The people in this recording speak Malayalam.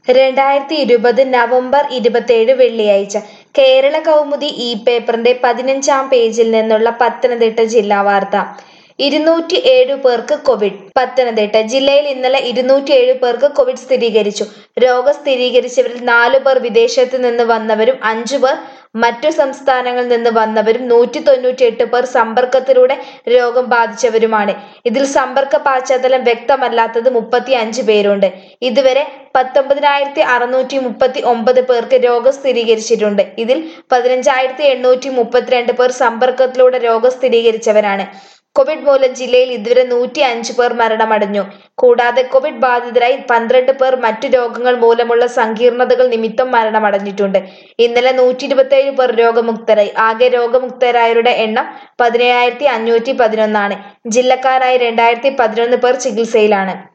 രണ്ടായിരത്തി ഇരുപത് നവംബർ ഇരുപത്തേഴ് വെള്ളിയാഴ്ച കേരള കൗമുദി ഈ പേപ്പറിന്റെ പതിനഞ്ചാം പേജിൽ നിന്നുള്ള പത്തനംതിട്ട ജില്ലാ വാർത്ത ഇരുന്നൂറ്റി ഏഴ് പേർക്ക് കോവിഡ് പത്തനംതിട്ട ജില്ലയിൽ ഇന്നലെ ഇരുന്നൂറ്റി ഏഴ് പേർക്ക് കോവിഡ് സ്ഥിരീകരിച്ചു രോഗം സ്ഥിരീകരിച്ചവരിൽ നാലു പേർ വിദേശത്ത് നിന്ന് വന്നവരും അഞ്ചു പേർ മറ്റു സംസ്ഥാനങ്ങളിൽ നിന്ന് വന്നവരും നൂറ്റി തൊണ്ണൂറ്റി എട്ട് പേർ സമ്പർക്കത്തിലൂടെ രോഗം ബാധിച്ചവരുമാണ് ഇതിൽ സമ്പർക്ക പശ്ചാത്തലം വ്യക്തമല്ലാത്തത് മുപ്പത്തി അഞ്ച് പേരുണ്ട് ഇതുവരെ പത്തൊമ്പതിനായിരത്തി അറുന്നൂറ്റി മുപ്പത്തി ഒമ്പത് പേർക്ക് രോഗം സ്ഥിരീകരിച്ചിട്ടുണ്ട് ഇതിൽ പതിനഞ്ചായിരത്തി എണ്ണൂറ്റി മുപ്പത്തിരണ്ട് പേർ സമ്പർക്കത്തിലൂടെ രോഗം സ്ഥിരീകരിച്ചവരാണ് കോവിഡ് മൂലം ജില്ലയിൽ ഇതുവരെ നൂറ്റി അഞ്ച് പേർ മരണമടഞ്ഞു കൂടാതെ കോവിഡ് ബാധിതരായി പന്ത്രണ്ട് പേർ മറ്റു രോഗങ്ങൾ മൂലമുള്ള സങ്കീർണതകൾ നിമിത്തം മരണമടഞ്ഞിട്ടുണ്ട് ഇന്നലെ നൂറ്റി ഇരുപത്തേഴ് പേർ രോഗമുക്തരായി ആകെ രോഗമുക്തരായവരുടെ എണ്ണം പതിനേഴായിരത്തി അഞ്ഞൂറ്റി പതിനൊന്നാണ് ജില്ലക്കാരായി രണ്ടായിരത്തി പതിനൊന്ന് പേർ ചികിത്സയിലാണ്